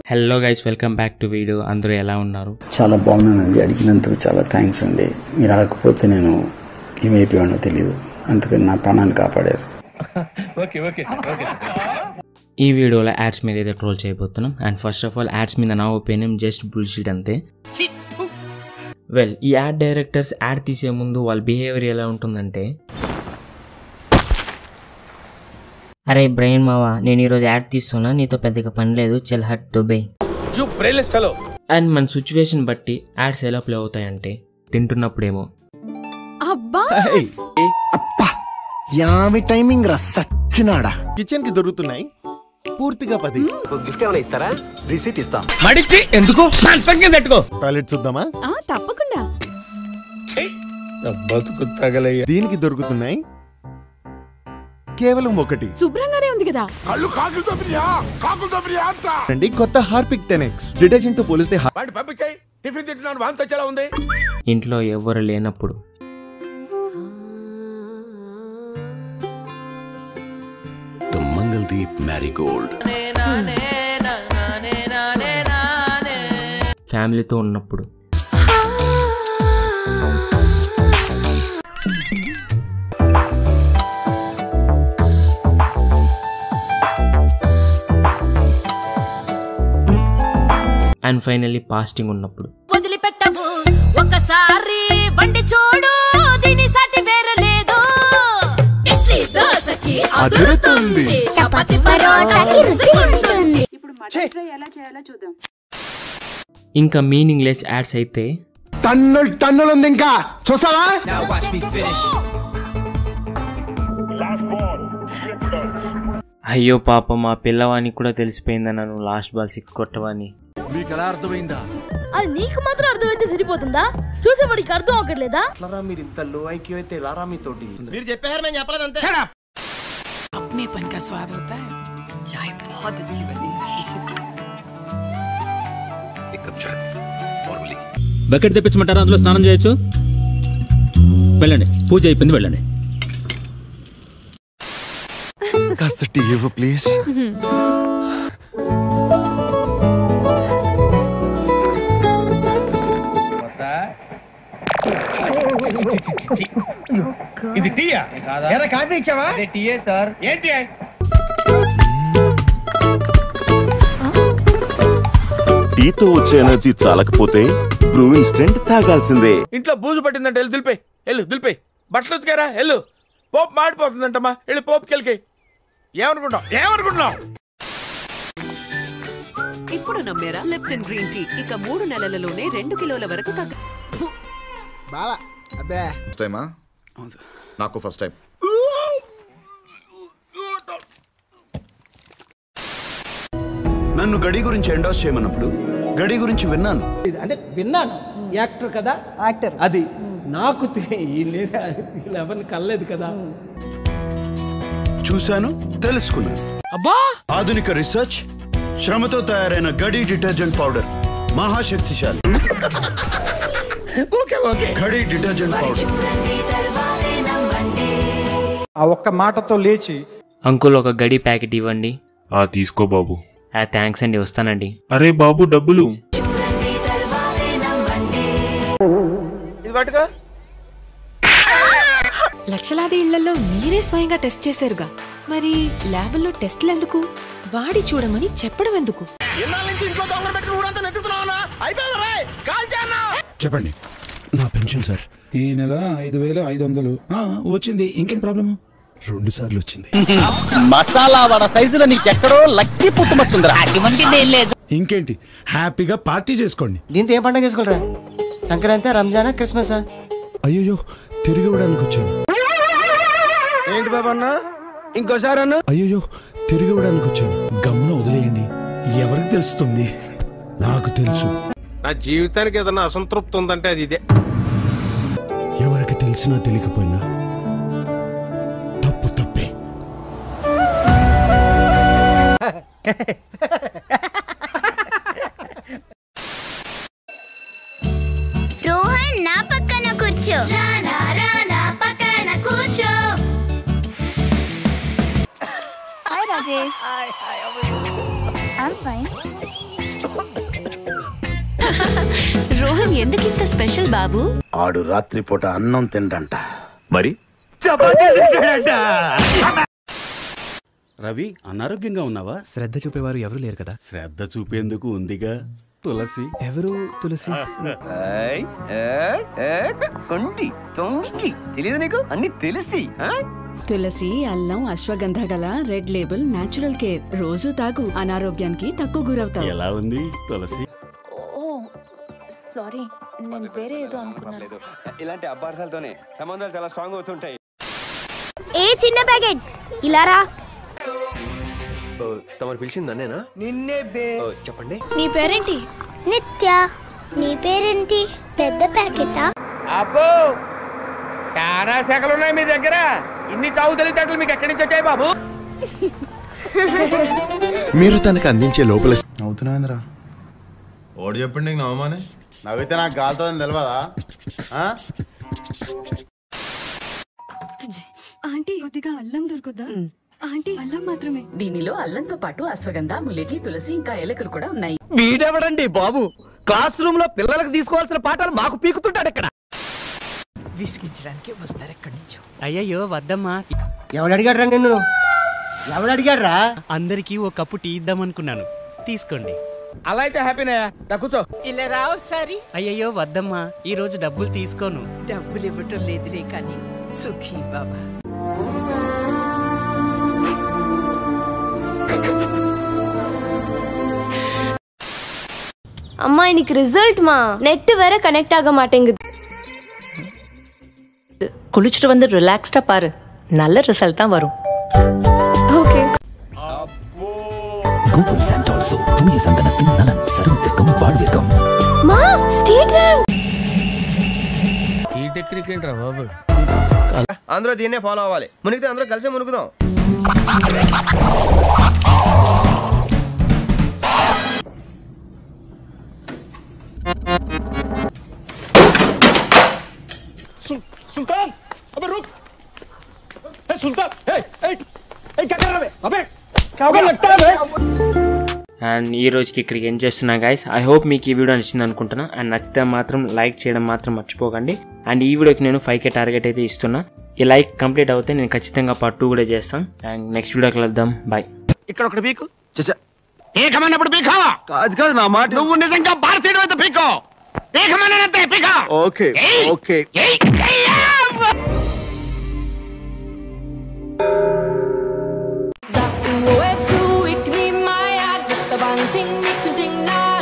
Hello guys welcome back to video అందరూ ఎలా ఉన్నారు చాలా బాగున్నానండి అడిగినందుకు చాలా థ్యాంక్స్ అండి మీరు అడగకపోతే నేను ఏమైపోయానో తెలియదు అందుకని నా ప్రాణాన్ని కాపాడారు ఈ వీడియోలో యాడ్స్ మీద అయితే ట్రోల్ చేయబోతున్నాం and first of all ads మీద నా ఒపీనియన్ జస్ట్ బుల్షీట్ అంతే వెల్ ఈ యాడ్ డైరెక్టర్స్ యాడ్ తీసే ముందు వాళ్ళ బిహేవియర్ ఎలా ఉంటుందంటే అరే బ్రెయిన్ మావా నేను ఈరోజు యాడ్ తీస్తున్నా నీతో పెద్దగా పని లేదు చెల్ హట్ Dubai you brainless fellow and మన సిచ్యువేషన్ బట్టి యాడ్స్ ఎలా ప్లే అవుతాయంటే తింటున్నప్పుడేమో అబ్బా యామి టైమింగ్ రా సచ్చినాడా కిచెన్ కి దొరుకుతున్నాయి పూర్తిగా పది మడిచి ఎందుకు మంచం కింద పెట్టుకో టాయిలెట్ చూద్దామా ఆ, తప్పకుండా బతుకు తగలయ్య దీనికి దొరుకుతున్నాయి కేవలం ఒకటి శుభ్రంగానే ఉంది కదా రండి కొత్త హార్పిక్ టెనెక్స్ డిటర్జెంట్ తో పోలిస్తే హా- ఇంట్లో ఎవరు లేనప్పుడు The Mangaldeep Marigold. ఫ్యామిలీతో ఉన్నప్పుడు అండ్ ఫైనల్లీ పాస్టింగ్ ఉన్నప్పుడు వదిలిపెట్టవు ఒకసారి వండి చూడు దీని సాటి వేరే లేదు ఇడ్లీ దోసకి అదురుతుంది. చపాతి పరోటాకి రుచి ఉంటుంది ఇంకా మీనింగ్లెస్ యాడ్స్ అయితే టన్నులు టన్నులు ఉంది ఇంకా చూస్తావా అయ్యో పాప మా పిల్లవానికి కూడా తెలిసిపోయిందని నన్ను లాస్ట్ బాల్ సిక్స్ కొట్టవని మీకు ఎలా అర్థమైందా అది నీకు మాత్రం అర్థమైతే సరిపోతుందా చూసేవాడికి అర్థం అవ్వట్లేదా మీరు ఇంత లో ఐక్యూ అయితే రారా మీతోటి మీరు చెప్పారు మేము చెప్పలేదు అంతే अपने पन का स्वाद होता है चाय बहुत अच्छी बनी एक कप चाय और मिली బకెట్ తెప్పించమంటారా అందులో స్నానం చేయొచ్చు వెళ్ళండి పూజ అయిపోయింది వెళ్ళండి కాస్త టీ ఇవ్వు ప్లీజ్ ఇది టీయా ఎరా కాఫీ ఇచ్చావా టీయే సార్ ఏంటి టీతో వచ్చే ఎనర్జీ చాలకపోతే బ్రూ ఇన్స్టెంట్ తాగాల్సిందే ఇంట్లో బూజు పట్టిందంటే వెళ్ళి దులిపే వెళ్ళు దులిపే బట్టలు ఉతికారా వెళ్ళు పోపు మాడిపోతుందంటమ్మా వెళ్ళి పోపుకి వెళ్ళి ఏమనుకుంటావు ఏమనుకుంటున్నావు ఇప్పుడు నమ్మేరా లిప్టన్ గ్రీన్ టీ ఇక మూడు నెలలలోనే రెండు కిలోల వరకు తగ్గ ఫస్ట్ టైమా నాకు ఫస్ట్ టైం నన్ను గడి గురించి ఎండోస్ చేయమన్నప్పుడు గడి గురించి విన్నాను అంటే విన్నాను యాక్టర్ కదా యాక్టర్ అది నాకు తె- ఈ నేను వీళ్ళు ఎవరిని కలలేదు కదా చూశాను తెలుసుకున్నాను అబ్బా ఆధునిక రీసెర్చ్ శ్రమతో తయారైన గడి డిటర్జెంట్ పౌడర్ మహాశక్తిశాలి okay okay Ghadi detergent powder ఆ ఒక్క మాటతో లేచి అంకుల్ ఒక గడి ప్యాకెట్ ఇవ్వండి ఆ తీసుకో బాబు థ్యాంక్స్ అండి వస్తానండి అరే బాబు డబ్బులు ఇది పట్టుకో లక్షలాది ఇళ్లలో మీరే స్వయంగా టెస్ట్ చేశారుగా మరి ల్యాబుల్లో టెస్ట్లు ఎందుకు వాడి చూడమని చెప్పడం ఎందుకు ఇన్నాళ్ళ నుంచి ఇంట్లో దొంగలు పెట్టి ఊరంతా నెత్తుతున్నావునా అయిపోయిందా రాయ్ కాల్ చేయన్నా చెప్పండి నా పెన్షన్ సార్ ఈ నెల ఐదు వేల ఐదు వందలు ఆ, వచ్చింది ఇంకేం ప్రాబ్లము రెండు సార్లు వచ్చింది మసాలా వడ సైజులో నీకు ఎక్కడో లక్కీ పుట్టుమచ్చుందిరా ఇంకేంటి హ్యాపీగా పార్టీ చేసుకోండి దీంతో ఏం పండుగ చేసుకోలేరా సంక్రాంతి రంజానా క్రిస్మస్ అయ్యో తిరిగి ఇవ్వడానికి వచ్చాను ఏంటి బాబా అన్న ఇంకోసారి అన్న అయ్యో తిరిగి ఇవ్వడానికి వచ్చాను గమ్మున వదిలేయండి ఎవరికి తెలుస్తుంది నాకు తెలుసు నా జీవితానికి ఏదైనా అసంతృప్తి ఉందంటే అది ఇదే ఎవరికి తెలిసినా తెలియకపోయినా తప్పు తప్పే రోహన్ నా పక్కన కూర్చో రానా రానా పక్కన కూర్చో hi Rajesh I'm fine Rohan ఎందుకు ఇంత స్పెషల్ బాబు ఆడు రాత్రిపూట అన్నం తిండంట మరి రవి అనారోగ్యంగా ఉన్నావా శ్రద్ధ చూపేవారు ఎవరు లేరు కదా శ్రద్ధ చూపేందుకు ఉందిగా తులసి ఎవరు తులసి కొండి తొంగి తెలియదు నీకు అన్ని తెలిసి తులసి అల్లం అశ్వగంధ గల రెడ్ లేబుల్ నాచురల్ కేర్ రోజు తాగు అనారోగ్యానికి తక్కువ గురవుతావు ఎలా ఉంది తులసి ఓ సారీ నేను వేరే ఏదో అనుకున్నాను ఇలాంటి అపార్థాలతోనే సంబంధాలు చాలా స్ట్రాంగ్ అవుతుంటాయి ఏ చిన్న ప్యాకెట్ ఇలారా తమరు పిలిచింది అన్నేనా నిన్నే బే చెప్పండి నీ పేరేంటి నిత్య నీ పేరేంటి పెద్ద ప్యాకెటా అబ్బో చాలా శాఖలు ఉన్నాయి మీ దగ్గర ఇన్ని చావు తెలివితేటలు మీకు ఎక్కడి నుంచి వచ్చాయి బాబు మీరు తనకు అందించే లోపల అవుతున్నాయిందిరా ఓడి చెప్పండి నీకు నవమానే నవ్వితే నాకు కాలుతుందని తెలియదా ఆ? ఆంటీ కొద్దిగా అల్లం దొరుకుద్దా ఆంటీ అల్లం మాత్రమే దీనిలో అల్లంతో పాటు అశ్వగంధ ములిగి తులసి ఇంకా ఎలకలు కూడా ఉన్నాయి వీడెవడండి బాబు క్లాస్ రూమ్ లో పిల్లలకు తీసుకోవాల్సిన పాఠాలు మాకు పీకుతుంటాడు ఇక్కడ విసిగించడానికి వస్తారు ఎక్కడి నుంచో అయ్యయ్యో వద్దమ్మా ఎవడు అడిగాడు రా నిన్ను ఎవడు అడిగాడు రా అందరికీ ఓ కప్పు టీ ఇద్దామనుకున్నాను తీసుకోండి అలా అయితే హ్యాపీనే కూర్చో ఇలా రావు సారి అయ్యయ్యో వద్దమ్మా ఈ రోజు డబ్బులు తీసుకోను డబ్బులు ఇవ్వటం లేదులే కానీ సుఖీ బాబా அம்மா இன்னைக்கு ரிசல்ட்மா நெட் வேற கனெக்ட் ஆக மாட்டேங்குது குளிச்சுட்டு வந்து ரிலாக்ஸ்டா பாரு நல்ல ரிசல்ட் தான் வரும் ஓகே கூகுள் சாண்டோல்சோ தூய சந்தனத்தின் நலன் சருமத்திற்கும் வாழ்விற்கும் மா ஸ்டேட் ரேங்க் ఈ టెక్నిక్ ఏంట్రా బాబు అందరూ దీన్నే ఫాలో అవ్వాలి మునిగితే అందరూ కలిసి మునుగుదాం सुल्तान अबे रुक ए सुल्तान ए ए ए क्या कर रहा है अबे क्या होगा लगता है बे అండ్ ఈ రోజుకి ఇక్కడికి ఏం చేస్తున్నా గైస్ ఐ హోప్ మీకు ఈ వీడియో నచ్చింది అనుకుంటున్నా అండ్ నచ్చితే మాత్రం లైక్ చేయడం మాత్రం మర్చిపోకండి అండ్ ఈ వీడియోకి నేను ఫైవ్ కే టార్గెట్ అయితే ఇస్తున్నా ఈ లైక్ కంప్లీట్ అవుతే నేను ఖచ్చితంగా పార్ట్ టూ కూడా చేస్తాను అండ్ నెక్స్ట్ వీడియోకి వెళ్దాం బాయ్ ఇక్కడ ఒకటి పీకు చచ్చా ఏకమైనప్పుడు పీకావా కాదు కాదు నా మాట నువ్వు నిజంగా భారతీయుడు అయితే పీకో ఏకమైనంతే పీకా okay okay Sag du, er flu, ik neem mij uit, dus de band ding, ik ding na.